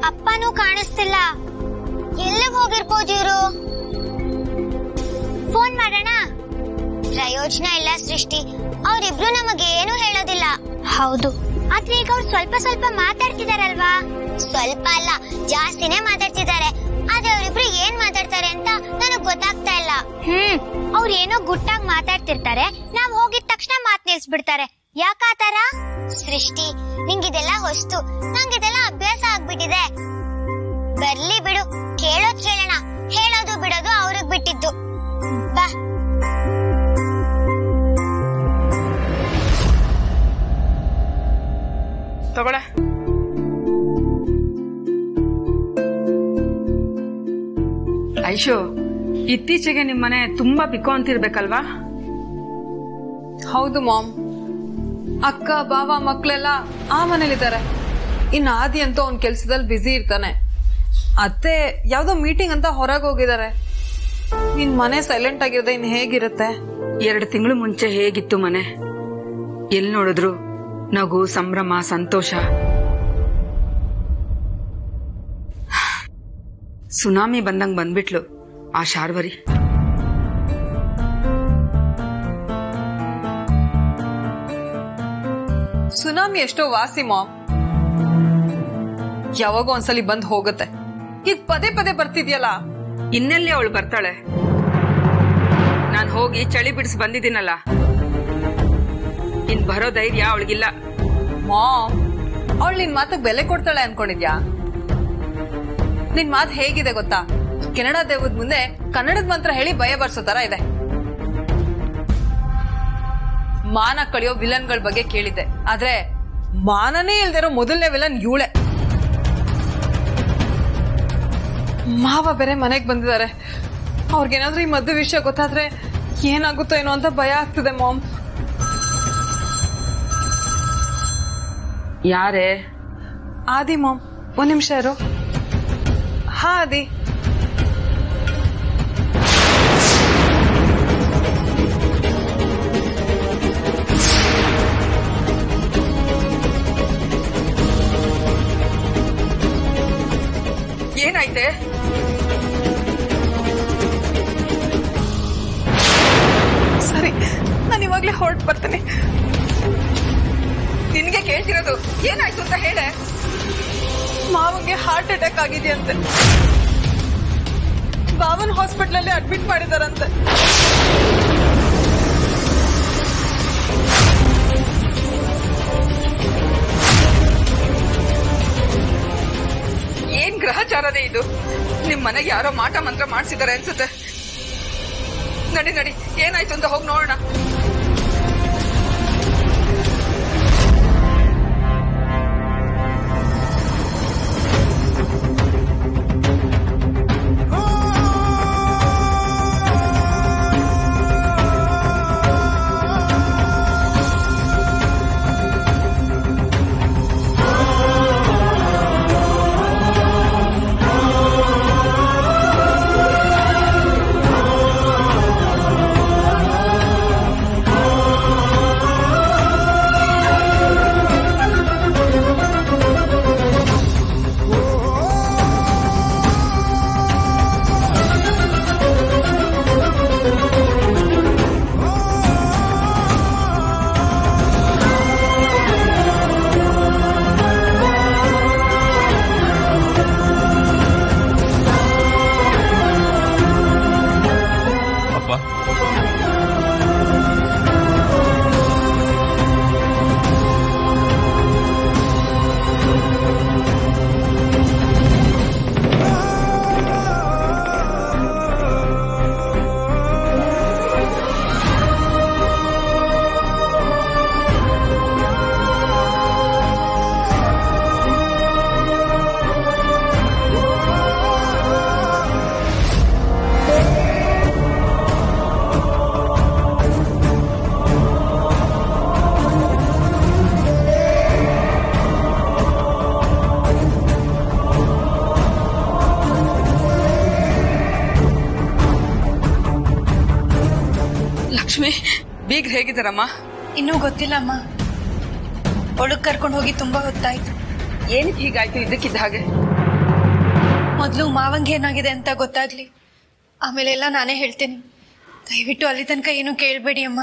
ಅಪ್ಪನೂ ಕಾಣಿಸ್ತಿಲ್ಲ ಎಲ್ಲಿಗೆ ಹೋಗಿರ್ಬೋದು ಇವ್ರು ಫೋನ್ ಮಾಡೋಣ ಪ್ರಯೋಜನ ಇಲ್ಲ ಸೃಷ್ಟಿ ಅವ್ರಿಬ್ರು ನಮಗೆ ಏನು ಹೇಳೋದಿಲ್ಲ ಹೌದು ಆದ್ರೆ ಈಗ ಅವ್ರು ಸ್ವಲ್ಪ ಸ್ವಲ್ಪ ಮಾತಾಡ್ತಿದಾರಲ್ವಾ ಸ್ವಲ್ಪ ಅಲ್ಲ ಜಾಸ್ತಿನೇ ಮಾತಾಡ್ತಿದ್ದಾರೆ ಆದ್ರೆ ಅವರಿಬ್ರು ಏನ್ ಮಾತಾಡ್ತಾರೆ ಅಂತ ನನಗ್ ಗೊತ್ತಾಗ್ತಾ ಇಲ್ಲ ಹ್ಮ್ ಅವ್ರು ಏನೋ ಗುಟ್ಟಾಗಿ ಮಾತಾಡ್ತಿರ್ತಾರೆ ನಾವ್ ಹೋಗಿದ ತಕ್ಷಣ ಮಾತ್ ನಿಲ್ಸ್ಬಿಡ್ತಾರೆ ಯಾಕಾತರ ಸೃಷ್ಟಿ ನಿಂಗಿದೆಲ್ಲ ಹೊಸ್ತು ನಂಗಿದೆಲ್ಲ ಅಭ್ಯಾಸ ಆಗ್ಬಿಟ್ಟಿದೆ ಬರ್ಲಿ ಬಿಡು ಕೇಳೋದ್ ಕೇಳೋಣ ಹೇಳೋದು ಬಿಡೋದು ಅವ್ರಿಗ್ ಬಿಟ್ಟಿದ್ದು ಬಾ ತಗೊಳ ಐಶು ಇತ್ತೀಚೆಗೆ ನಿಮ್ಮನೆ ತುಂಬಾ ಬಿಕೋ ಅಂತಿರ್ಬೇಕಲ್ವಾ ಹೌದು ಮಾಮ್ ಅಕ್ಕ ಬಾವ ಮಕ್ಳೆಲ್ಲ ಆ ಮನೇಲಿದ್ದಾರೆ ಇನ್ನು ಆದಿ ಅಂತೂ ಅವ್ನ ಕೆಲ್ಸದಲ್ಲಿ ಬ್ಯುಸಿ ಇರ್ತಾನೆ ಅತ್ತೆ ಯಾವ್ದೋ ಮೀಟಿಂಗ್ ಅಂತ ಹೊರಗೆ ಹೋಗಿದ್ದಾರೆ ನಿನ್ ಮನೆ ಸೈಲೆಂಟ್ ಆಗಿರೋದೆ ಇನ್ ಹೇಗಿರುತ್ತೆ ಎರಡು ತಿಂಗಳು ಮುಂಚೆ ಹೇಗಿತ್ತು ಮನೆ ಎಲ್ ನೋಡಿದ್ರು ನಗು ಸಂಭ್ರಮ ಸಂತೋಷ ಸುನಾಮಿ ಬಂದಂಗ್ ಬಂದ್ಬಿಟ್ಲು ಆ ಶಾರ್ವರಿ ಸುನಾಮಿ ಎಷ್ಟೋ ವಾಸಿ ಮಾಮ್ ಯಾವಾಗೋ ಒಂದ್ಸಲಿ ಬಂದ್ ಹೋಗುತ್ತೆ ಈಗ ಪದೇ ಪದೇ ಬರ್ತಿದ್ಯಲ್ಲ ಇನ್ನೆಲ್ಲಿ ಅವಳು ಬರ್ತಾಳೆ ನಾನ್ ಹೋಗಿ ಚಳಿ ಬಿಡಿಸಿ ಬಂದಿದ್ದೀನಲ್ಲ ಇನ್ ಬರೋ ಧೈರ್ಯ ಅವಳಿಗಿಲ್ಲ ಮಾಮ್ ಅವಳು ನಿನ್ ಮಾತಕ್ ಬೆಲೆ ಕೊಡ್ತಾಳೆ ಅನ್ಕೊಂಡಿದ್ಯಾ ನಿನ್ ಮಾತ್ ಹೇಗಿದೆ ಗೊತ್ತಾ ಕೆನಡಾ ದೇವದ ಮುಂದೆ ಕನ್ನಡದ ಮಂತ್ರ ಹೇಳಿ ಭಯ ಬರ್ಸೋ ತರ ಇದೆ ಮಾನ ಕಳಿಯೋ ವಿಲನ್ಗಳ ಬಗ್ಗೆ ಕೇಳಿದ್ದೆ ಆದ್ರೆ ಮಾನನೇ ಇಲ್ದಿರೋ ಮೊದಲನೇ ವಿಲನ್ ಇವಳೆ ಮಾವ ಬೇರೆ ಮನೆಗ್ ಬಂದಿದ್ದಾರೆ ಅವ್ರಿಗೇನಾದ್ರೂ ಈ ಮದುವೆ ವಿಷಯ ಗೊತ್ತಾದ್ರೆ ಏನಾಗುತ್ತೋ ಏನೋ ಅಂತ ಭಯ ಆಗ್ತಿದೆ ಮಾಮ್ ಯಾರೇ ಆದಿ ಮಾಮ್ ಒಂದ್ ನಿಮಿಷ ಇರು ಹಾ ಆದಿ ಏನಾಯ್ತೆ ಸರಿ ನಾನು ಇವಾಗ್ಲೇ ಹೊರಟು ಬರ್ತೀನಿ ನಿನ್ಗೆ ಕೇಳ್ತಿರೋದು ಏನಾಯ್ತು ಅಂತ ಹೇಳೆ ಮಾವಂಗೆ ಹಾರ್ಟ್ ಅಟ್ಯಾಕ್ ಆಗಿದೆಯಂತೆ ಬಾವನ್ ಹಾಸ್ಪಿಟಲ್ ಅಲ್ಲಿ ಅಡ್ಮಿಟ್ ಮಾಡಿದಾರಂತೆ ಏನ್ ಗ್ರಹಚಾರನೇ ಇದು ನಿಮ್ ಮನೆಗೆ ಯಾರೋ ಮಾಟ ಮಂತ್ರ ಮಾಡ್ಸಿದ್ದಾರೆ ಅನ್ಸುತ್ತೆ ನಡಿ ನಡಿ ಏನಾಯ್ತು ಅಂತ ಹೋಗಿ ನೋಡೋಣ ಅಪ್ಪ ಲಕ್ಷ್ಮಿ ಬೀಗ್ ಹೇಗಿದ್ದಾರಮ್ಮ ಇನ್ನೂ ಗೊತ್ತಿಲ್ಲ ಅಮ್ಮ ಒಳಗ್ ಕರ್ಕೊಂಡು ಹೋಗಿ ತುಂಬಾ ಹೊತ್ತಾಯ್ತು ಏನಕ್ಕೆ ಹೀಗಾಯ್ತು ಇದಕ್ಕಿದ್ದ ಹಾಗೆ ಮೊದಲು ಮಾವಂಗೆ ಏನಾಗಿದೆ ಅಂತ ಗೊತ್ತಾಗ್ಲಿ ಆಮೇಲೆ ಎಲ್ಲ ನಾನೇ ಹೇಳ್ತೀನಿ ದಯವಿಟ್ಟು ಅಲ್ಲಿ ತನಕ ಏನು ಕೇಳಬೇಡಿ ಅಮ್ಮ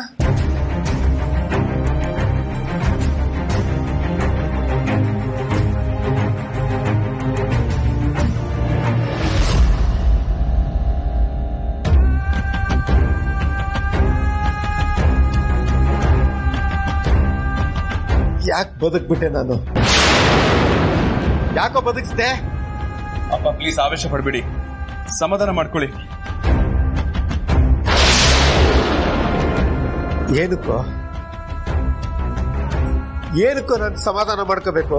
ಯಾಕೆ ಬದುಕ್ಬಿಟ್ಟೆ ನಾನು ಯಾಕೋ ಬದುಕಿಸ್ದೆ ಅಪ್ಪ ಪ್ಲೀಸ್ ಆವೇಶ ಪಡ್ಬೇಡಿ ಸಮಾಧಾನ ಮಾಡ್ಕೊಳ್ಳಿ ಏನಕ್ಕೋ ಏನಕ್ಕೋ ನಾನು ಸಮಾಧಾನ ಮಾಡ್ಕೋಬೇಕು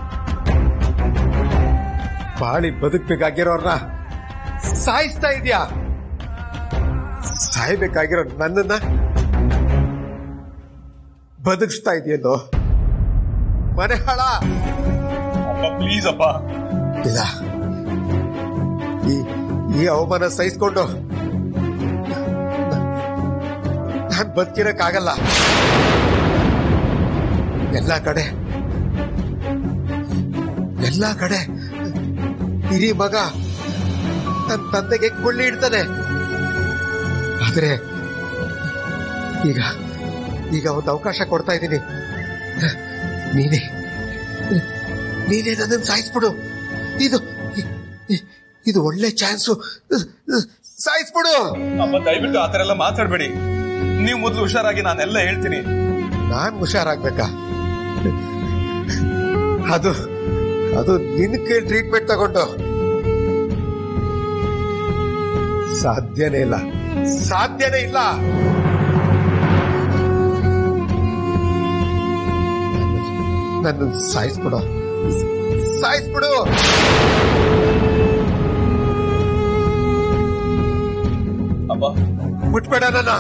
ಬಾಳಿ ಬದುಕ್ಬೇಕಾಗಿರೋರ್ನ ಸಾಯಿಸ್ತಾ ಇದೆಯಾ ಸಾಯ್ಬೇಕಾಗಿರೋ ನನ್ನನ್ನ ಬದುಕಿಸ್ತಾ ಇದೆಯಲ್ಲೋ ಮನೆ ಹಾಳ ಅಪ್ಪ ಪ್ಲೀಸ್ ಅಪ್ಪ ಇಲ್ಲ ಈ ಈ ಅವಮಾನ ಸಹಿಸ್ಕೊಂಡು ನಾನ್ ಬದುಕಿರಕ್ಕಾಗಲ್ಲ ಎಲ್ಲ ಕಡೆ ಎಲ್ಲ ಕಡೆ ಹಿರಿ ಮಗ ತನ್ನ ತಂದೆಗೆ ಕೊಳ್ಳಿ ಇಡ್ತಾನೆ ಆದ್ರೆ ಈಗ ಈಗ ಒಂದು ಅವಕಾಶ ಕೊಡ್ತಾ ಇದ್ದೀನಿ ನೀನೇ ನೀನೇ ನನ್ನನ್ನು ಸಾಯಿಸ್ಬಿಡು ಇದು ಇ- ಇದು ಒಳ್ಳೆ ಚಾನ್ಸು ಸಾಯಿಸ್ಬಿಡು ಅಪ್ಪ ದಯವಿಟ್ಟು ಆತರ ಎಲ್ಲ ಮಾತಾಡ್ಬೇಡಿ ನೀವು ಮೊದಲು ಹುಷಾರಾಗಿ ನಾನೆಲ್ಲ ಹೇಳ್ತೀನಿ ನಾನ್ ಹುಷಾರಾಗ್ಬೇಕಾ ಅದು ಅದು ನಿನ್ ಕೇಳಿ ಟ್ರೀಟ್ಮೆಂಟ್ ತಗೊಂಡು ಸಾಧ್ಯನೇ ಇಲ್ಲ ಸಾಧ್ಯನೇ ಇಲ್ಲ ನನ್ನ ಸಾಯಿಸ್ಬಿಡು ಸಾಯಿಸ್ಬಿಡು ಅಪ್ಪ ಮುಟ್ಬೇಡ ನನ್ನ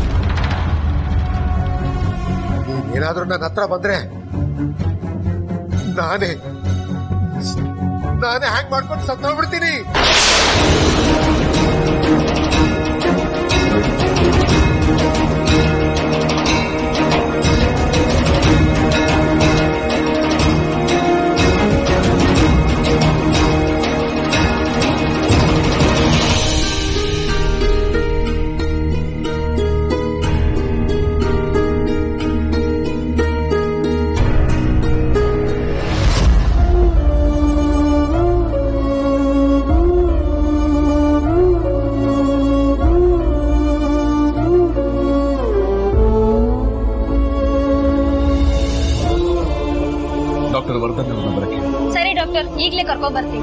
ನೀನೇನಾದ್ರೂ ನನ್ನ ಹತ್ರ ಬಂದ್ರೆ ನಾನೇ ನಾನೇ ಹ್ಯಾಂಗ್ ಮಾಡ್ಕೊಂಡು ಸತ್ತೋಗ್ಬಿಡ್ತೀನಿ ಡಾಕ್ಟರ್ ವರ್ಧನ್ ಅವ್ರನ್ನ ಬರಕ್ಕೆ ಸರಿ ಡಾಕ್ಟರ್ ಈಗಲೇ ಕರ್ಕೊಂಡ್ ಬರ್ತೀನಿ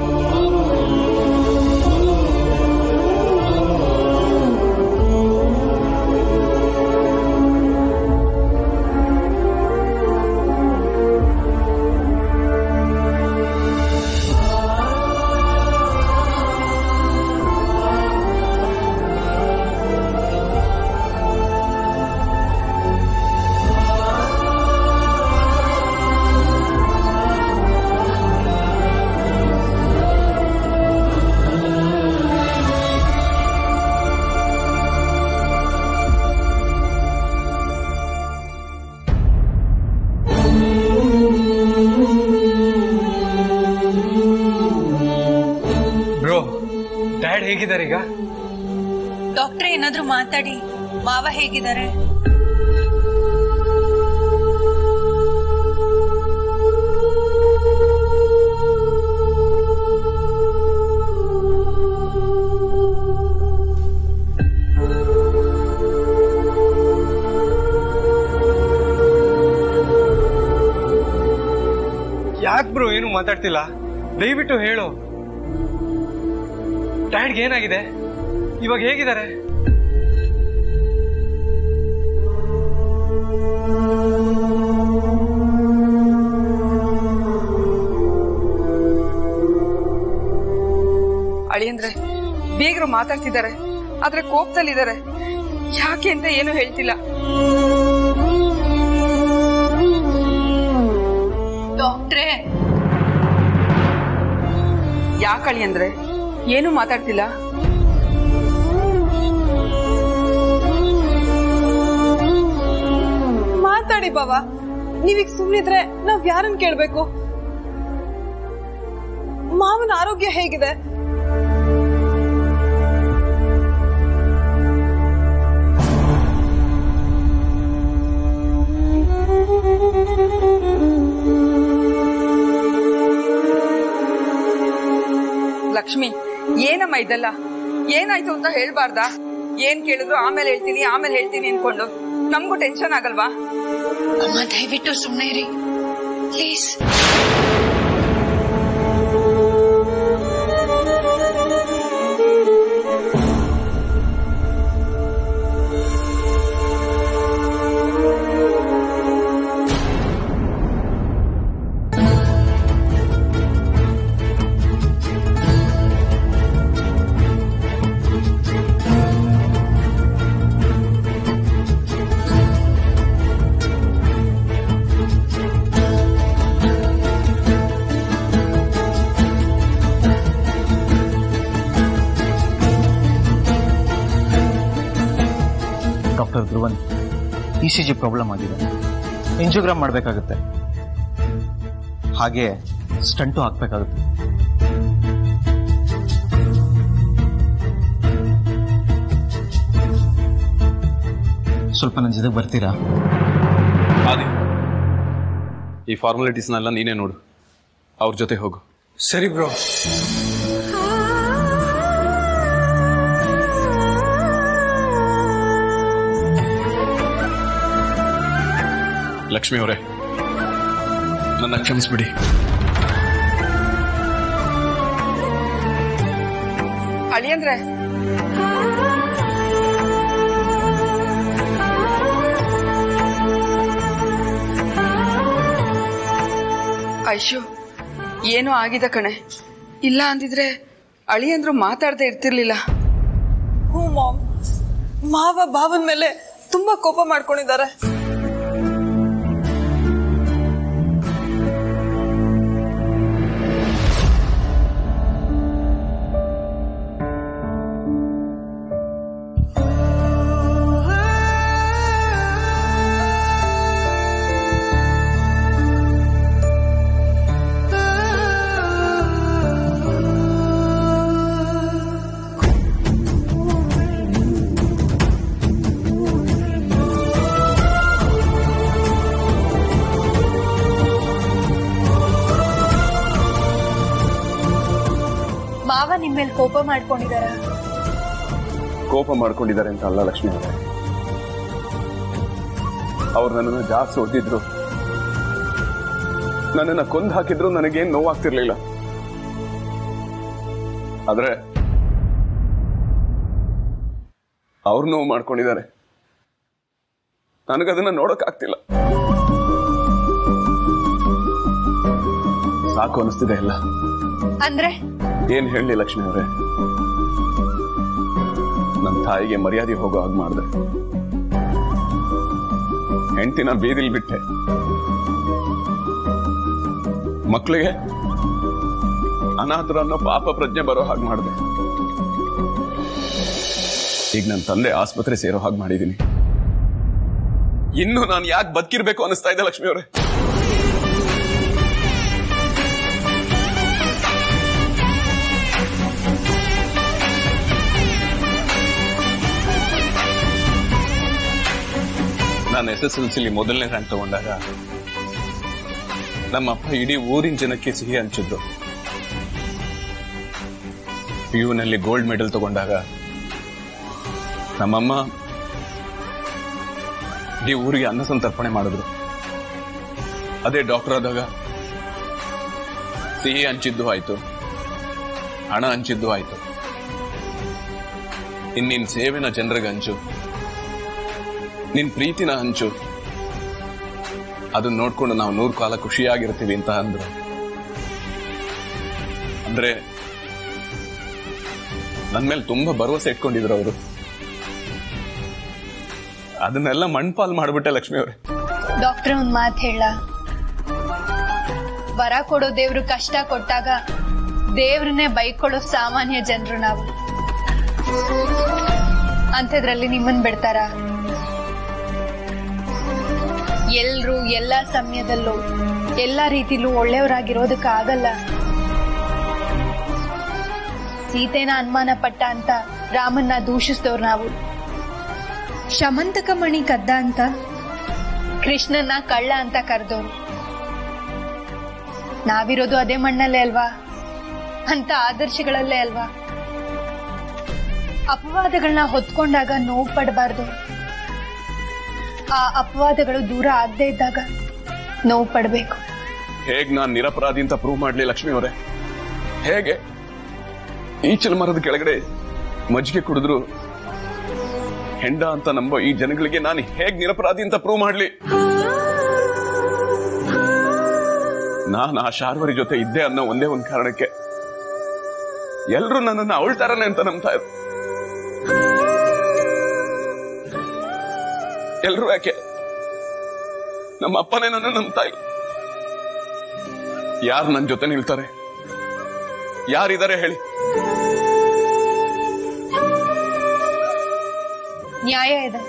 ಬ್ರೋ ಡ್ಯಾಡ್ ಹೇಗಿದ್ದಾರೆ ಈಗ ಡಾಕ್ಟ್ರೇ ಏನಾದ್ರೂ ಮಾತಾಡಿ ಮಾವ ಹೇಗಿದ್ದಾರೆ ಯಾಕೆ ಬ್ರೋ ಏನು ಮಾತಾಡ್ತಿಲ್ಲ ದಯವಿಟ್ಟು ಹೇಳು ಡ್ಯಾಡ್ಗೆ ಏನಾಗಿದೆ ಇವಾಗ ಹೇಗಿದ್ದಾರೆ ಅಳಿಯಂದ್ರೆ ಬೇಗರು ಮಾತಾಡ್ತಿದ್ದಾರೆ ಆದ್ರೆ ಕೋಪದಲ್ಲಿದ್ದಾರೆ ಯಾಕೆ ಅಂತ ಏನು ಹೇಳ್ತಿಲ್ಲ ಡಾಕ್ಟ್ರೇ ಯಾಕೆ ಅಳಿಯಂದ್ರೆ ಏನು ಮಾತಾಡ್ತಿಲ್ಲ ಮಾತಾಡಿ ಬಾವ ನೀವೀಗ ಸುಮ್ನಿದ್ರೆ ನಾವ್ ಯಾರನ್ನ ಕೇಳ್ಬೇಕು ಮಾವನ ಆರೋಗ್ಯ ಹೇಗಿದೆ ಲಕ್ಷ್ಮಿ ಏನಮ್ಮ ಇದೆಲ್ಲ ಏನಾಯ್ತು ಅಂತ ಹೇಳ್ಬಾರ್ದಾ ಏನ್ ಕೇಳಿದ್ರು ಆಮೇಲೆ ಹೇಳ್ತೀನಿ ಆಮೇಲೆ ಹೇಳ್ತೀನಿ ಅನ್ಕೊಂಡು ನಮಗೂ ಟೆನ್ಷನ್ ಆಗಲ್ವಾ ಅಮ್ಮ ದಯವಿಟ್ಟು ಸುಮ್ಮನೆ ಇರಿ please doctor Dhruvan E C G problem ಆಗಿದೆ ಎಂಜಿಯೋಗ್ರಾಮ್ ಮಾಡಬೇಕಾಗುತ್ತೆ ಹಾಗೆ ಸ್ಟಂಟು ಹಾಕ್ಬೇಕಾಗುತ್ತೆ ಸ್ವಲ್ಪ ನನ್ನ ಜೊತೆಗೆ ಬರ್ತೀರಾ ಆದಿ ಈ ಫಾರ್ಮಾಲಿಟೀಸ್ನೆಲ್ಲ ನೀನೇ ನೋಡು ಅವ್ರ ಜೊತೆ ಹೋಗು ಸರಿ ಬ್ರೋ ಲಕ್ಷ್ಮಿ ಅವರೇ ನನ್ನ ಕ್ಷಮಿಸ್ಬಿಡಿ ಅಳಿಯಂದ್ರೆ ಐಶು ಏನೋ ಆಗಿದೆ ಕಣೆ ಇಲ್ಲ ಅಂದಿದ್ರೆ ಅಳಿಯಂದ್ರು ಮಾತಾಡದೆ ಇರ್ತಿರ್ಲಿಲ್ಲ ಹ್ಞೂ ಮಾಮ್ ಮಾವ ಭಾವನ ಮೇಲೆ ತುಂಬಾ ಕೋಪ ಮಾಡ್ಕೊಂಡಿದ್ದಾರೆ ಮಾವ ನಿಮ್ ಮೇಲೆ ಕೋಪ ಮಾಡ್ಕೊಂಡಿದಾರ ಕೋಪ ಮಾಡ್ಕೊಂಡಿದ್ದಾರೆ ಅಂತ ಅಲ್ಲ ಲಕ್ಷ್ಮಿ ಅವರೇ ಅವ್ರು ನನ್ನನ್ನು ಜಾಸ್ತಿ ಹೊಡೆದಿದ್ರು ನನ್ನನ್ನು ಕೊಂದು ಹಾಕಿದ್ರು ನನಗೇನು ನೋವಾಗ್ತಿರ್ಲಿಲ್ಲ ಆದ್ರೆ ಅವ್ರು ನೋವು ಮಾಡ್ಕೊಂಡಿದ್ದಾರೆ ನನಗದನ್ನ ನೋಡೋಕ್ಕಾಗ್ತಿಲ್ಲ ಸಾಕು ಅನಿಸ್ತಿದೆ ಎಲ್ಲ ಅಂದ್ರೆ ಏನ್ ಹೇಳಲಿ ಲಕ್ಷ್ಮಿ ಅವರೇ ನನ್ನ ತಾಯಿಗೆ ಮರ್ಯಾದೆ ಹೋಗೋ ಹಾಗೆ ಮಾಡಿದೆ ಹೆಂಡತಿನ ಬೀದಿಲ್ ಬಿಟ್ಟೆ ಮಕ್ಕಳಿಗೆ ಅನಾಥರು ಅನ್ನೋ ಪಾಪ ಪ್ರಜ್ಞೆ ಬರೋ ಹಾಗೆ ಮಾಡಿದೆ ಈಗ ನನ್ನ ತಂದೆ ಆಸ್ಪತ್ರೆ ಸೇರೋ ಹಾಗೆ ಮಾಡಿದ್ದೀನಿ ಇನ್ನು ನಾನು ಯಾಕೆ ಬದುಕಿರ್ಬೇಕು ಅನಿಸ್ತಾ ಇದೆ ಲಕ್ಷ್ಮಿ ಅವರೇ ನಾನು ಎಸ್ ಎಸ್ ಎಲ್ ಸಿಲಿ ಮೊದಲನೇ ರ್ಯಾಂಕ್ ತಗೊಂಡಾಗ ನಮ್ಮ ಅಪ್ಪ ಇಡೀ ಊರಿನ ಜನಕ್ಕೆ ಸಿಹಿ ಹಂಚಿದ್ದು ಪಿ ನಲ್ಲಿ ಗೋಲ್ಡ್ ಮೆಡಲ್ ತಗೊಂಡಾಗ ನಮ್ಮಮ್ಮ ಇಡೀ ಊರಿಗೆ ಅನ್ನ ಸಂತರ್ಪಣೆ ಮಾಡಿದ್ರು ಅದೇ ಡಾಕ್ಟರ್ ಆದಾಗ ಸಿಹಿ ಹಂಚಿದ್ದು ಆಯ್ತು ಹಣ ಹಂಚಿದ್ದು ಆಯ್ತು ಇನ್ನಿನ್ ಸೇವೆನ ಜನರಿಗೆ ಹಂಚು ನಿನ್ ಪ್ರೀತಿನ ಹಂಚು ಅದನ್ನ ನೋಡ್ಕೊಂಡು ನಾವು ನೂರು ಕಾಲ ಖುಷಿಯಾಗಿರ್ತೀವಿ ಅಂತ ಅಂದ್ರು ಅಂದ್ರೆ ನನ್ ಮೇಲೆ ತುಂಬಾ ಭರವಸೆ ಇಟ್ಕೊಂಡಿದ್ರು ಅವರು ಅದನ್ನೆಲ್ಲ ಮಣ್ಪಾಲ್ ಮಾಡ್ಬಿಟ್ಟೆ ಲಕ್ಷ್ಮಿ ಅವ್ರೆ ಡಾಕ್ಟರ್ ಒಂದ್ ಮಾತ್ ಹೇಳ ವರ ಕೊಡೋ ದೇವ್ರು ಕಷ್ಟ ಕೊಟ್ಟಾಗ ದೇವ್ರನ್ನೇ ಬೈಕೊಳ್ಳೋ ಸಾಮಾನ್ಯ ಜನರು ನಾವು ಅಂಥದ್ರಲ್ಲಿ ನಿಮ್ಮನ್ ಬಿಡ್ತಾರ ಎಲ್ರು ಎಲ್ಲಾ ಸಮಯದಲ್ಲೂ ಎಲ್ಲಾ ರೀತಿಲೂ ಒಳ್ಳೆಯವರಾಗಿರೋದಕ್ಕಾಗಲ್ಲ ಸೀತೆನ ಅನುಮಾನ ಪಟ್ಟ ಅಂತ ರಾಮನ್ನ ದೂಷಿಸಿದವ್ರು ನಾವು ಶಮಂತಕ ಮಣಿ ಕದ್ದ ಅಂತ ಕೃಷ್ಣನ್ನ ಕಳ್ಳ ಅಂತ ಕರೆದವ್ರು ನಾವಿರೋದು ಅದೇ ಮಣ್ಣಲ್ಲೇ ಅಲ್ವಾ ಅಂತ ಆದರ್ಶಗಳಲ್ಲೇ ಅಲ್ವಾ ಅಪವಾದಗಳನ್ನ ಹೊತ್ಕೊಂಡಾಗ ನೋವು ಪಡಬಾರ್ದು ಆ ಅಪವಾದಗಳು ದೂರ ಆಗದೆ ಇದ್ದಾಗ ನೋವು ಪಡಬೇಕು ಹೇಗ್ ನಾನ್ ನಿರಪರಾಧಿ ಅಂತ ಪ್ರೂವ್ ಮಾಡ್ಲಿ ಲಕ್ಷ್ಮಿ ಅವರೇ ಹೇಗೆ ಈಚಲ ಮರದ ಕೆಳಗಡೆ ಮಜ್ಜಿಗೆ ಕುಡಿದ್ರು ಹೆಂಡ ಅಂತ ನಂಬೋ ಈ ಜನಗಳಿಗೆ ನಾನು ಹೇಗ್ ನಿರಪರಾಧಿ ಅಂತ ಪ್ರೂವ್ ಮಾಡ್ಲಿ ನಾನು ಆ ಶಾರ್ವರಿ ಜೊತೆ ಇದ್ದೆ ಅನ್ನೋ ಒಂದೇ ಒಂದ್ ಕಾರಣಕ್ಕೆ ಎಲ್ರು ನನ್ನನ್ನು ಅವಳ ತರನೇ ಅಂತ ನಂಬ್ತಾ ಇದ್ರು ಎಲ್ರು ಯಾಕೆ ನಮ್ಮ ಅಪ್ಪನೇ ನನ್ನ ನಂಬ್ತಾ ಇಲ್ಲ ಯಾರು ನನ್ನ ಜೊತೆ ನಿಲ್ತಾರೆ ಯಾರಿದ್ದಾರೆ ಹೇಳಿ ನ್ಯಾಯ ಇದೆ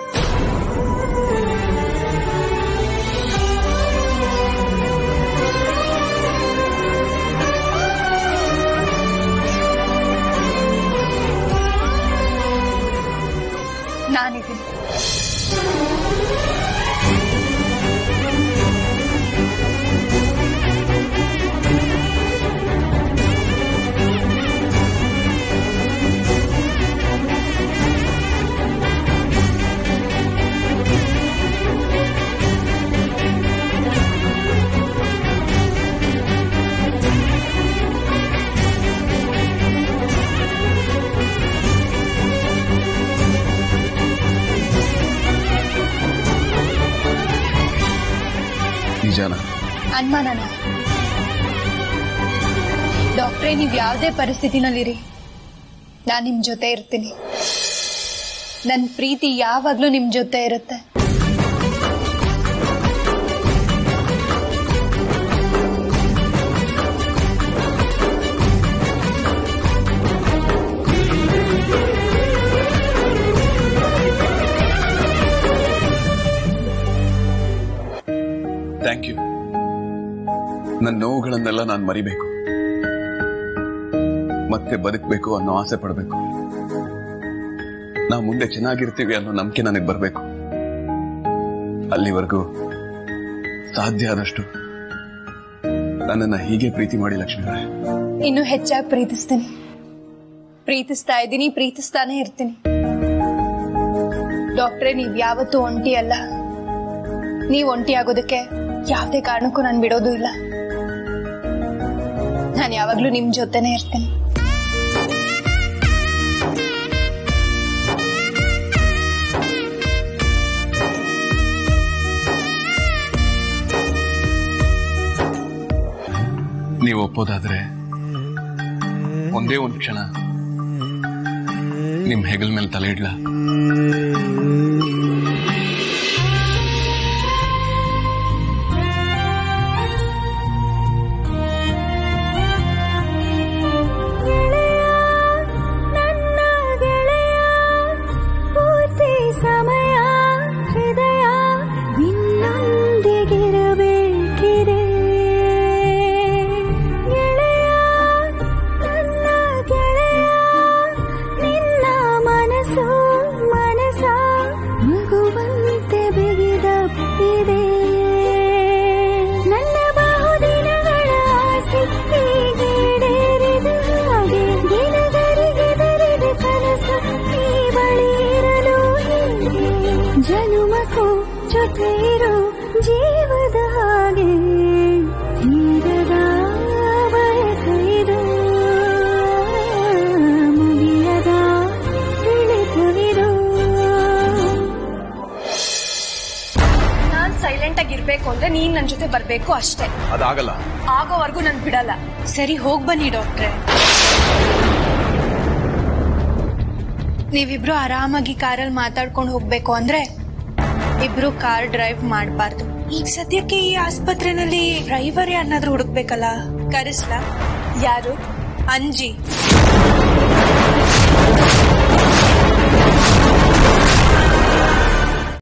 ನಾನಿದ್ದೀನಿ ನಿಜಾನ ಅನುಮಾನನ ಡಾಕ್ಟ್ರೇ ನೀವ್ ಯಾವುದೇ ಪರಿಸ್ಥಿತಿನಲ್ಲಿರಿ ನಾನ್ ನಿಮ್ ಜೊತೆ ಇರ್ತೀನಿ ನನ್ ಪ್ರೀತಿ ಯಾವಾಗ್ಲೂ ನಿಮ್ ಜೊತೆ ಇರುತ್ತೆ ಥ್ಯಾಂಕ್ ಯು ನನ್ನ ನೋವುಗಳನ್ನೆಲ್ಲ ನಾನು ಮರಿಬೇಕು ಮತ್ತೆ ಬದುಕಬೇಕು ಅನ್ನೋ ಆಸೆ ಪಡಬೇಕು ನಾವು ಮುಂದೆ ಚೆನ್ನಾಗಿರ್ತೀವಿ ಅನ್ನೋ ನಂಬಿಕೆ ನನಗೆ ಬರಬೇಕು ಅಲ್ಲಿವರೆಗೂ ಸಾಧ್ಯ ಆದಷ್ಟು ನನ್ನನ್ನ ಹೀಗೆ ಪ್ರೀತಿ ಮಾಡಿ ಲಕ್ಷ್ಮೀ ಇನ್ನು ಹೆಚ್ಚಾಗಿ ಪ್ರೀತಿಸ್ತೀನಿ ಪ್ರೀತಿಸ್ತಾ ಇದ್ದೀನಿ ಪ್ರೀತಿಸ್ತಾನೆ ಇರ್ತೀನಿ ಡಾಕ್ಟ್ರೇ ನೀವ್ ಯಾವತ್ತೂ ಒಂಟಿ ಅಲ್ಲ ನೀವ್ ಒಂಟಿ ಆಗೋದಕ್ಕೆ ಯಾವುದೇ ಕಾರಣಕ್ಕೂ ನಾನು ಬಿಡೋದು ಇಲ್ಲ ನಾನು ಯಾವಾಗ್ಲೂ ನಿಮ್ ಜೊತೆನೆ ಇರ್ತೀನಿ ನೀವು ಒಪ್ಪೋದಾದ್ರೆ ಒಂದೇ ಒಂದು ಕ್ಷಣ ನಿಮ್ ಹೆಗಲ್ ಮೇಲೆ ತಲೆ ಇಡ್ಲಾ ನನ್ನ ಗೆಳೆಯ ಪೂರ್ತಿ ಸಮಯ ಹೃದಯ ನಿನ್ನೊಂದಿಗಿರಬೇಕಿದೆ ಗೆಳೆಯ ನನ್ನ ಗೆಳೆಯ ನಿನ್ನ ಮನಸ್ಸು ಮನಸ ಮಗುವಂತೆ ಬಿಗಿದಪ್ಪಿದೆ ನನ್ನ ಬಹುದಿನಗಳ ಆಸೆ ಹೀಗೇಡೇರಿದ ಹಾಗೆ ದಿನಗರಿಗೆದರಿದ ಕನಸು ಈ ಬಳಿ ಇರಲು ಹೀಗೆ ಜನುಮಕ್ಕೂ ಜೊತೆ ಇರೋ ಜೀವದ ಹಾಗೆ ತೀರದ ಬಯಕೆಯಿದು ಮುಗಿಯದ ತಿಳಿತವಿದು ನಾನ್ ಸೈಲೆಂಟ್ ಆಗಿರ್ಬೇಕು ಅಂದ್ರೆ ನೀನ್ ನನ್ ಜೊತೆ ಬರ್ಬೇಕು ಅಷ್ಟೇ ಅದಾಗಲ್ಲ ಆಗೋವರೆಗೂ ನನ್ ಬಿಡಲ್ಲ ಸರಿ ಹೋಗ್ ಬನ್ನಿ ಡಾಕ್ಟ್ರೆ ನೀವಿಬ್ರು ಆರಾಮಾಗಿ ಕಾರಲ್ಲಿ ಮಾತಾಡ್ಕೊಂಡು ಹೋಗ್ಬೇಕು ಅಂದ್ರೆ ಇಬ್ರು ಕಾರ್ ಡ್ರೈವ್ ಮಾಡಬಾರ್ದು ಈಗ ಸದ್ಯಕ್ಕೆ ಈ ಆಸ್ಪತ್ರೆನಲ್ಲಿ ಡ್ರೈವರ್ ಯಾರನ್ನಾದ್ರೂ ಹುಡುಕ್ಬೇಕಲ್ಲ ಕರೆಸ್ಲಾ ಯಾರು ಅಂಜಿ